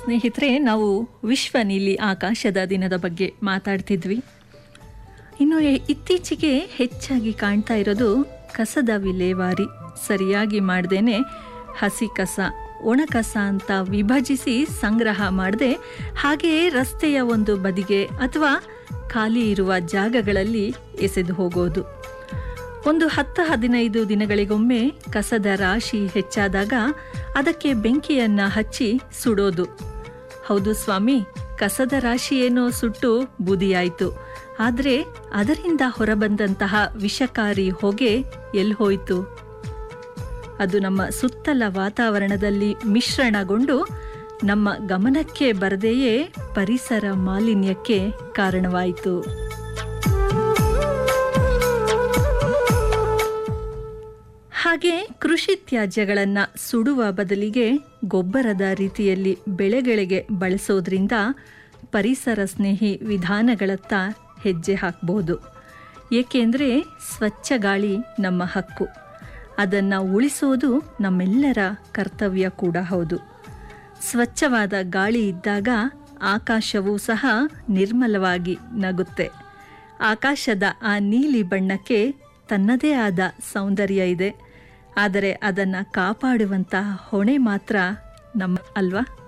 ಸ್ನೇಹಿತರೆ ನಾವು ವಿಶ್ವ ನೀಲಿ ಆಕಾಶದ ದಿನದ ಬಗ್ಗೆ ಮಾತಾಡ್ತಿದ್ವಿ ಇನ್ನು ಎ- ಇತ್ತೀಚೆಗೆ ಹೆಚ್ಚಾಗಿ ಕಾಣ್ತಾ ಇರೋದು ಕಸದ ವಿಲೇವಾರಿ ಸರಿಯಾಗಿ ಮಾಡ್ದೇನೆ ಹಸಿ ಕಸ ಒಣ ಕಸ ಅಂತ ವಿಭಜಿಸಿ ಸಂಗ್ರಹ ಮಾಡದೆ ಹಾಗೆಯೇ ರಸ್ತೆಯ ಒಂದು ಬದಿಗೆ ಅಥವಾ ಖಾಲಿ ಇರುವ ಜಾಗಗಳಲ್ಲಿ ಎಸೆದು ಹೋಗೋದು ಒಂದು ಹತ್ತು ಹದಿನೈದು ದಿನಗಳಿಗೊಮ್ಮೆ ಕಸದ ರಾಶಿ ಹೆಚ್ಚಾದಾಗ ಅದಕ್ಕೆ ಬೆಂಕಿಯನ್ನ ಹಚ್ಚಿ ಸುಡೋದು ಹೌದು ಸ್ವಾಮಿ ಕಸದ ರಾಶಿ ಏನೋ ಸುಟ್ಟು ಬೂದಿಯಾಯಿತು ಆದರೆ ಅದರಿಂದ ಹೊರಬಂದಂತಹ ವಿಷಕಾರಿ ಹೊಗೆ ಎಲ್ಲಿ ಹೋಯಿತು ಅದು ನಮ್ಮ ಸುತ್ತಲ ವಾತಾವರಣದಲ್ಲಿ ಮಿಶ್ರಣಗೊಂಡು ನಮ್ಮ ಗಮನಕ್ಕೆ ಬರದೆಯೇ ಪರಿಸರ ಮಾಲಿನ್ಯಕ್ಕೆ ಕಾರಣವಾಯಿತು ಹಾಗೆ ಕೃಷಿ ತ್ಯಾಜ್ಯಗಳನ್ನು ಸುಡುವ ಬದಲಿಗೆ ಗೊಬ್ಬರದ ರೀತಿಯಲ್ಲಿ ಬೆಳೆಗಳಿಗೆ ಬಳಸೋದ್ರಿಂದ ಪರಿಸರ ಸ್ನೇಹಿ ವಿಧಾನಗಳತ್ತ ಹೆಜ್ಜೆ ಹಾಕಬಹುದು ಏಕೆಂದರೆ ಸ್ವಚ್ಛ ಗಾಳಿ ನಮ್ಮ ಹಕ್ಕು ಅದನ್ನು ಉಳಿಸೋದು ನಮ್ಮೆಲ್ಲರ ಕರ್ತವ್ಯ ಕೂಡ ಹೌದು ಸ್ವಚ್ಛವಾದ ಗಾಳಿ ಇದ್ದಾಗ ಆಕಾಶವೂ ಸಹ ನಿರ್ಮಲವಾಗಿ ನಗುತ್ತೆ ಆಕಾಶದ ಆ ನೀಲಿ ಬಣ್ಣಕ್ಕೆ ತನ್ನದೇ ಆದ ಸೌಂದರ್ಯ ಇದೆ ಆದರೆ ಅದನ್ನು ಕಾಪಾಡುವಂತಹ ಹೊಣೆ ಮಾತ್ರ ನಮ್ಮ ಅಲ್ವಾ